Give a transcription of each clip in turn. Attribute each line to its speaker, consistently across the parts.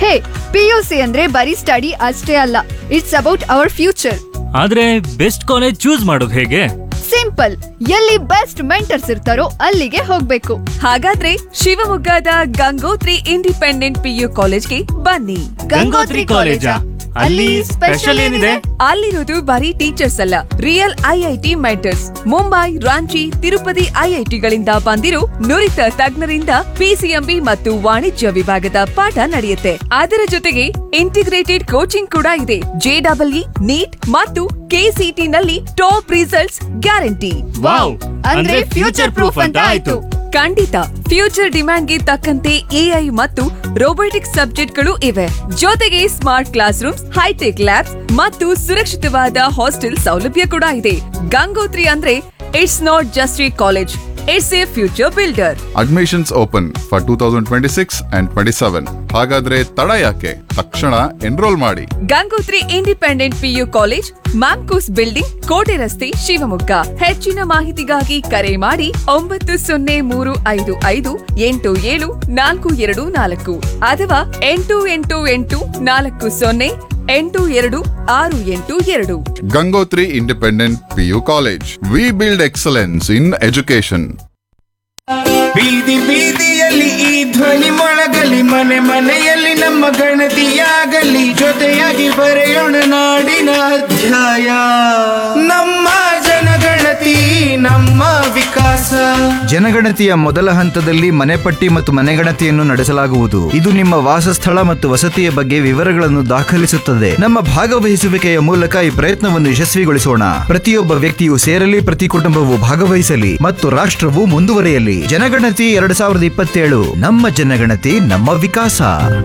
Speaker 1: ಹೇ PUC ಅಂದ್ರೆ ಬರೀ study ಅಷ್ಟೇ ಅಲ್ಲ ಇಟ್ಸ್ ಅಬೌಟ್ ಅವರ್ ಫ್ಯೂಚರ್
Speaker 2: ಆದ್ರೆ ಬೆಸ್ಟ್ ಕಾಲೇಜ್ ಚೂಸ್ ಮಾಡೋದು ಹೇಗೆ
Speaker 1: ಸಿಂಪಲ್ ಎಲ್ಲಿ ಬೆಸ್ಟ್ ಮೆಂಟರ್ಸ್ ಇರ್ತಾರೋ ಅಲ್ಲಿಗೆ ಹೋಗ್ಬೇಕು
Speaker 3: ಹಾಗಾದ್ರೆ ಶಿವಮೊಗ್ಗದ ಗಂಗೋತ್ರಿ ಇಂಡಿಪೆಂಡೆಂಟ್ ಪಿಯು ಕಾಲೇಜ್ಗೆ ಬನ್ನಿ
Speaker 2: ಗಂಗೋತ್ರಿ ಕಾಲೇಜಾ? ಅಲ್ಲಿ ಸ್ಪೆಷಲ್ ಏನಿದೆ?
Speaker 3: ಅಲ್ಲಿರೋದು ಬರೀ ಟೀಚರ್ಸ್ ಅಲ್ಲ real IIT mentors Mumbai Ranchi Tirupati ಐಐಟಿಗಳಿಂದ ಬಂದಿರೋ ನುರಿತ ತಜ್ಞರಿಂದ ಪಿಸಿಎಂಬಿ ಮತ್ತು ವಾಣಿಜ್ಯ ವಿಭಾಗದ ಪಾಠ ನಡೆಯುತ್ತೆ ಅದರ ಜೊತೆಗೆ ಇಂಟಿಗ್ರೇಟೆಡ್ ಕೋಚಿಂಗ್ ಕೂಡ ಇದೆ ಜೆಡಬ್ಲ್ಇ ನೀಟ್ ಮತ್ತು ಕೆಸಿಟಿ ನಲ್ಲಿ ಟಾಪ್ ರಿಸಲ್ಟ್ಸ್ ಗ್ಯಾರಂಟಿ
Speaker 2: ವಾವ್ ಅಂದ್ರೆ ಫ್ಯೂಚರ್ ಪ್ರೂಫ್ ಅಂತ ಆಯ್ತು
Speaker 3: ಖಂಡಿತ ಫ್ಯೂಚರ್ ಡಿಮ್ಯಾಂಡ್ಗೆ ತಕ್ಕಂತೆ ಎಐ ಮತ್ತು ರೋಬೋಟಿಕ್ಸ್ ಸಬ್ಜೆಕ್ಟ್ಗಳು ಇವೆ ಜೊತೆಗೆ smart classrooms hitech labs ಮತ್ತು ಸುರಕ್ಷಿತವಾದ ಹಾಸ್ಟೆಲ್ ಸೌಲಭ್ಯ ಕೂಡ ಇದೆ ಗಂಗೋತ್ರಿ ಅಂದ್ರೆ it's not just a college it's a future builder
Speaker 4: admissions open for two thousand twenty six and twenty seven ಹಾಗಾದ್ರೆ ತಡ ಯಾಕೆ ತಕ್ಷಣ ಎನ್ರೋಲ್ ಮಾಡಿ
Speaker 3: Gangotri independent PU college MAMCOS building ಕೋಟೆ ರಸ್ತೆ ಶಿವಮೊಗ್ಗ ಹೆಚ್ಚಿನ ಮಾಹಿತಿಗಾಗಿ ಕರೆ ಮಾಡಿ ಒಂಬತ್ತು ಸೊನ್ನೆ ಮೂರು ಐದು ಐದು ಎಂಟು ಏಳು ನಾಲ್ಕು ಎರಡು ನಾಲ್ಕು ಅಥವಾ ಎಂಟು ಎಂಟು ಎಂಟು ನಾಲ್ಕು ಸೊನ್ನೆ ಎಂಟು ಎರಡು ಆರು ಎಂಟು ಎರಡು
Speaker 4: Gangotri independent PU college we build excellence in education
Speaker 5: ಬೀದಿ ಬೀದಿಯಲ್ಲಿ ಈ ಧ್ವನಿ ಮೊಳಗಲಿ ಮನೆ ಮನೆಯಲ್ಲಿ ನಮ್ಮ ಗಣತಿಯಾಗಲಿ ಜೊತೆಯಾಗಿ ಬರೆಯೋಣ ನಾಡಿನ ಅಧ್ಯಾಯ ನಮ್ಮ ಜನಗಣತಿ ನಮ್ಮ ವಿಕಾಸ
Speaker 6: ಜನಗಣತಿಯ ಮೊದಲ ಹಂತದಲ್ಲಿ ಮನೆಪಟ್ಟಿ ಮತ್ತು ಮನೆಗಣತಿಯನ್ನು ನಡೆಸಲಾಗುವುದು ಇದು ನಿಮ್ಮ ವಾಸಸ್ಥಳ ಮತ್ತು ವಸತಿಯ ಬಗ್ಗೆ ವಿವರಗಳನ್ನು ದಾಖಲಿಸುತ್ತದೆ ನಮ್ಮ ಭಾಗವಹಿಸುವಿಕೆಯ ಮೂಲಕ ಈ ಪ್ರಯತ್ನವನ್ನು ಯಶಸ್ವಿಗೊಳಿಸೋಣ ಪ್ರತಿಯೊಬ್ಬ ವ್ಯಕ್ತಿಯು ಸೇರಲಿ ಪ್ರತಿ ಕುಟುಂಬವು ಭಾಗವಹಿಸಲಿ ಮತ್ತು ರಾಷ್ಟ್ರವು ಮುಂದುವರಿಯಲಿ ಜನಗಣತಿ ಎರಡು ಸಾವಿರದ ಇಪ್ಪತ್ತೇಳು ನಮ್ಮ ಜನಗಣತಿ ನಮ್ಮ ವಿಕಾಸ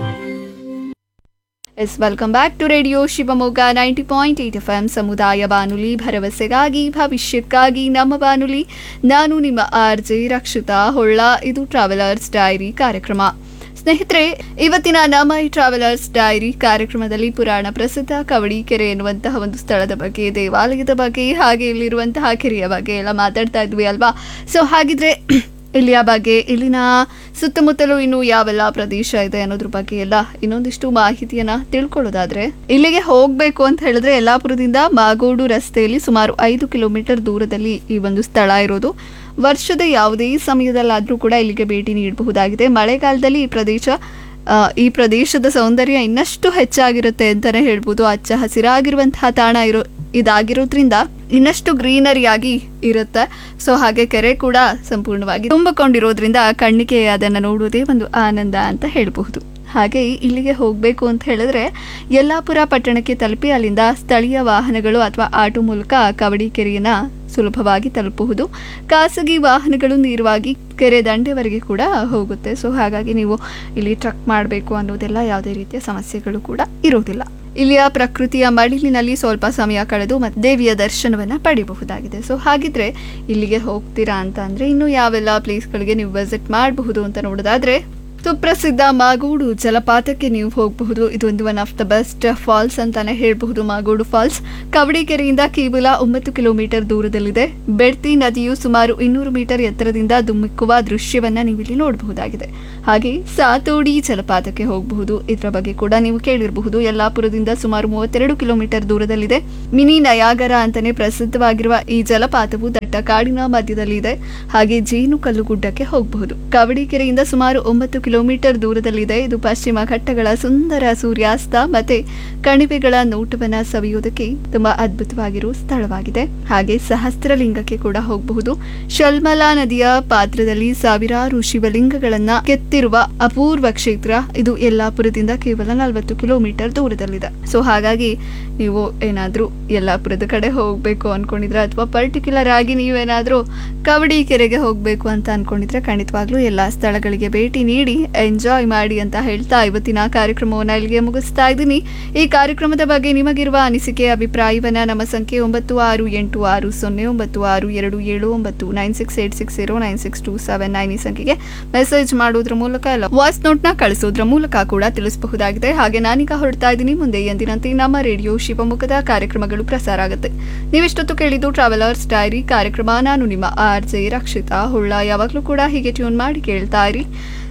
Speaker 1: yes welcome back to radio Shivamogga ninety point eight F M ಸಮುದಾಯ ಬಾನುಲಿ ಭರವಸೆಗಾಗಿ ಭವಿಷ್ಯಕ್ಕಾಗಿ ನಮ್ಮ ಬಾನುಲಿ ನಾನು ನಿಮ್ಮ ಆರ್ ಜೆ ರಕ್ಷಿತಾ ಹೊಳ್ಳ ಇದು ಟ್ರಾವೆಲರ್ಸ್ ಡೈರಿ ಕಾರ್ಯಕ್ರಮ ಸ್ನೇಹಿತರೆ ಇವತ್ತಿನ ನಮ್ಮ ಈ ಟ್ರಾವೆಲರ್ಸ್ ಡೈರಿ ಕಾರ್ಯಕ್ರಮದಲ್ಲಿ ಪುರಾಣ ಪ್ರಸಿದ್ಧ ಕವಡಿಕೆರೆ ಎನ್ನುವಂತಹ ಒಂದು ಸ್ಥಳದ ಬಗ್ಗೆ ದೇವಾಲಯದ ಬಗ್ಗೆ ಹಾಗೆ ಇಲ್ಲಿರುವಂತಹ ಕೆರೆಯ ಬಗ್ಗೆ ಎಲ್ಲ ಮಾತಾಡ್ತಾ ಇದ್ವಿ ಅಲ್ವಾ ಸೊ ಹಾಗಿದ್ರೆ ಇಲ್ಲಿಯ ಬಗ್ಗೆ ಇಲ್ಲಿನ ಸುತ್ತಮುತ್ತಲು ಇನ್ನು ಯಾವೆಲ್ಲ ಪ್ರದೇಶ ಇದೆ ಅನ್ನೋದ್ರ ಬಗ್ಗೆ ಎಲ್ಲ ಇನ್ನೊಂದಿಷ್ಟು ಮಾಹಿತಿಯನ್ನ ತಿಳ್ಕೊಳ್ಳೋದಾದ್ರೆ ಇಲ್ಲಿಗೆ ಹೋಗ್ಬೇಕು ಅಂತ ಹೇಳಿದ್ರೆ ಯಲ್ಲಾಪುರದಿಂದ ಮಾಗೋಡು ರಸ್ತೆಯಲ್ಲಿ ಸುಮಾರು ಐದು ಕಿಲೋಮೀಟರ್ ದೂರದಲ್ಲಿ ಈ ಒಂದು ಸ್ಥಳ ಇರೋದು ವರ್ಷದ ಯಾವುದೇ ಸಮಯದಲ್ಲಾದ್ರೂ ಕೂಡ ಇಲ್ಲಿಗೆ ಭೇಟಿ ನೀಡಬಹುದಾಗಿದೆ ಮಳೆಗಾಲದಲ್ಲಿ ಈ ಪ್ರದೇಶ ಆ, ಈ ಪ್ರದೇಶದ ಸೌಂದರ್ಯ ಇನ್ನಷ್ಟು ಹೆಚ್ಚಾಗಿರುತ್ತೆ ಅಂತಾನೆ ಹೇಳ್ಬೋದು ಹಚ್ಚ ಹಸಿರಾಗಿರುವಂತಹ ತಾಣ ಇರೋ ಇದಾಗಿರೋದ್ರಿಂದ ಇನ್ನಷ್ಟು ಗ್ರೀನರಿಯಾಗಿ ಇರುತ್ತೆ ಸೊ ಹಾಗೆ ಕೆರೆ ಕೂಡ ಸಂಪೂರ್ಣವಾಗಿ ತುಂಬಿಕೊಂಡಿರೋದ್ರಿಂದ ಕಣ್ಣಿಗೆ ಅದನ್ನು ನೋಡುವುದೇ ಒಂದು ಆನಂದ ಅಂತ ಹೇಳಬಹುದು ಹಾಗೆ ಇಲ್ಲಿಗೆ ಹೋಗಬೇಕು ಅಂತ ಹೇಳಿದ್ರೆ ಯಲ್ಲಾಪುರ ಪಟ್ಟಣಕ್ಕೆ ತಲುಪಿ ಅಲ್ಲಿಂದ ಸ್ಥಳೀಯ ವಾಹನಗಳು ಅಥವಾ ಆಟೋ ಮೂಲಕ ಕವಡಿ ಕೆರೆಯನ್ನ ಸುಲಭವಾಗಿ ತಲುಪಬಹುದು ಖಾಸಗಿ ವಾಹನಗಳು ನೇರವಾಗಿ ಕೆರೆ ದಂಡೆವರೆಗೆ ಕೂಡ ಹೋಗುತ್ತೆ ಸೊ ಹಾಗಾಗಿ ನೀವು ಇಲ್ಲಿ ಟ್ರಕ್ ಮಾಡಬೇಕು ಅನ್ನೋದೆಲ್ಲ ಯಾವುದೇ ರೀತಿಯ ಸಮಸ್ಯೆಗಳು ಕೂಡ ಇರೋದಿಲ್ಲ ಇಲ್ಲಿಯ ಪ್ರಕೃತಿಯ ಮಡಿಲಿನಲ್ಲಿ ಸ್ವಲ್ಪ ಸಮಯ ಕಳೆದು ಮತ್ತೆ ದೇವಿಯ ದರ್ಶನವನ್ನ ಪಡಿಬಹುದಾಗಿದೆ ಸೊ ಹಾಗಿದ್ರೆ ಇಲ್ಲಿಗೆ ಹೋಗ್ತೀರಾ ಅಂತ ಅಂದ್ರೆ ಇನ್ನು ಯಾವೆಲ್ಲ ಪ್ಲೇಸ್ಗಳಿಗೆ ನೀವು ವಿಸಿಟ್ ಮಾಡಬಹುದು ಅಂತ ನೋಡೋದಾದ್ರೆ ಸುಪ್ರಸಿದ್ಧ ಮಾಗೂಡು ಜಲಪಾತಕ್ಕೆ ನೀವು ಹೋಗಬಹುದು ಇದೊಂದು one of the best falls ಅಂತಾನೆ ಹೇಳಬಹುದು ಮಾಗೂಡು ಫಾಲ್ಸ್ ಕವಡಿಕೆರೆಯಿಂದ ಕೇವಲ ಒಂಬತ್ತು ಕಿಲೋಮೀಟರ್ ದೂರದಲ್ಲಿದೆ ಬೆಡ್ತಿ ನದಿಯು ಸುಮಾರು ಇನ್ನೂರು ಮೀಟರ್ ಎತ್ತರದಿಂದ ಧುಮ್ಮಿಕ್ಕುವ ದೃಶ್ಯವನ್ನ ನೀವು ಇಲ್ಲಿ ನೋಡಬಹುದಾಗಿದೆ ಹಾಗೆ ಸಾತೋಡಿ ಜಲಪಾತಕ್ಕೆ ಹೋಗಬಹುದು ಇದರ ಬಗ್ಗೆ ಕೂಡ ನೀವು ಕೇಳಿರಬಹುದು ಯಲ್ಲಾಪುರದಿಂದ ಸುಮಾರು ಮೂವತ್ತೆರಡು ಕಿಲೋಮೀಟರ್ ದೂರದಲ್ಲಿದೆ ಮಿನಿ ನಯಾಗರ ಅಂತಾನೆ ಪ್ರಸಿದ್ಧವಾಗಿರುವ ಈ ಜಲಪಾತವು ದಟ್ಟ ಕಾಡಿನ ಮಧ್ಯದಲ್ಲಿದೆ ಹಾಗೆ ಜೇನು ಕಲ್ಲುಗುಡ್ಡಕ್ಕೆ ಹೋಗಬಹುದು ಕವಡಿಕೆರೆಯಿಂದ ಸುಮಾರು ಒಂಬತ್ತು ಕಿಲೋಮೀಟರ್ ದೂರದಲ್ಲಿದೆ ಇದು ಪಶ್ಚಿಮ ಘಟ್ಟಗಳ ಸುಂದರ ಸೂರ್ಯಾಸ್ತ ಮತ್ತೆ ಕಣಿವೆಗಳ ನೋಟವನ್ನ ಸವಿಯೋದಕ್ಕೆ ತುಂಬಾ ಅದ್ಭುತವಾಗಿರುವ ಸ್ಥಳವಾಗಿದೆ ಹಾಗೆ ಸಹಸ್ರಲಿಂಗಕ್ಕೆ ಕೂಡ ಹೋಗಬಹುದು ಶಲ್ಮಲಾ ನದಿಯ ಪಾತ್ರದಲ್ಲಿ ಸಾವಿರಾರು ಶಿವಲಿಂಗಗಳನ್ನ ಕೆತ್ತಿರುವ ಅಪೂರ್ವ ಕ್ಷೇತ್ರ ಇದು ಯಲ್ಲಾಪುರದಿಂದ ಕೇವಲ ನಲವತ್ತು ಕಿಲೋಮೀಟರ್ ದೂರದಲ್ಲಿದೆ ಸೊ ಹಾಗಾಗಿ ನೀವು ಏನಾದ್ರೂ ಯಲ್ಲಾಪುರದ ಕಡೆ ಹೋಗ್ಬೇಕು ಅನ್ಕೊಂಡಿದ್ರೆ ಅಥವಾ ಪರ್ಟಿಕ್ಯುಲರ್ ಆಗಿ ನೀವೇನಾದ್ರೂ ಕವಡಿ ಕೆರೆಗೆ ಹೋಗ್ಬೇಕು ಅಂತ ಅನ್ಕೊಂಡಿದ್ರೆ ಖಂಡಿತವಾಗ್ಲೂ ಎಲ್ಲಾ ಸ್ಥಳಗಳಿಗೆ ಭೇಟಿ ನೀಡಿ ಎಂಜಾಯ್ ಮಾಡಿ ಅಂತ ಹೇಳ್ತಾ ಇವತ್ತಿನ ಕಾರ್ಯಕ್ರಮವನ್ನ ಇಲ್ಲಿಗೆ ಮುಗಿಸ್ತಾ ಇದ್ದೀನಿ ಈ ಕಾರ್ಯಕ್ರಮದ ಬಗ್ಗೆ ನಿಮಗಿರುವ ಅನಿಸಿಕೆ ಅಭಿಪ್ರಾಯವನ್ನ ನಮ್ಮ ಸಂಖ್ಯೆ ಒಂಬತ್ತು ಆರು ಎಂಟು ಆರು ಸೊನ್ನೆ ಒಂಬತ್ತು ಆರು ಎರಡು ಏಳು ಒಂಬತ್ತು nine six eight six zero nine six two seven nine ಈ ಸಂಖ್ಯೆಗೆ ಮೆಸೇಜ್ ಮಾಡೋದ್ರ ಮೂಲಕ ಇಲ್ಲ ವಾಯ್ಸ್ ನೋಟ್ನ ಕಳಿಸೋದ್ರ ಮೂಲಕ ಕೂಡ ತಿಳಿಸಬಹುದಾಗಿದೆ ಹಾಗೆ ನಾನೀಗ ಹೊರಡ್ತಾ ಇದ್ದೀನಿ ಮುಂದೆ ಎಂದಿನಂತೆ ನಮ್ಮ ರೇಡಿಯೋ ಶಿವಮೊಗ್ಗದ ಕಾರ್ಯಕ್ರಮಗಳು ಪ್ರಸಾರ ಆಗುತ್ತೆ ನೀವಿಷ್ಟೊತ್ತು ಕೇಳಿದ್ದು ಟ್ರಾವೆಲರ್ಸ್ ಡೈರಿ ಕಾರ್ಯಕ್ರಮ ನಾನು ನಿಮ್ಮ ಆರ್ ಜೆ ರಕ್ಷಿತಾ ಹುಳ್ಳ ಯಾವಾಗಲೂ ಕೂಡ ಹೀಗೆ ಟ್ಯೂನ್ ಮಾಡಿ ಕೇಳ್ತಾ ಇರಿ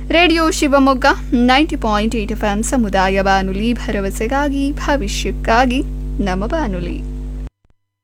Speaker 1: radio Shivamogga ninety point eight F M ಸಮುದಾಯ ಬಾನುಲಿ ಭರವಸೆಗಾಗಿ ಭವಿಷ್ಯಕ್ಕಾಗಿ ನಮ್ಮ ಬಾನುಲಿ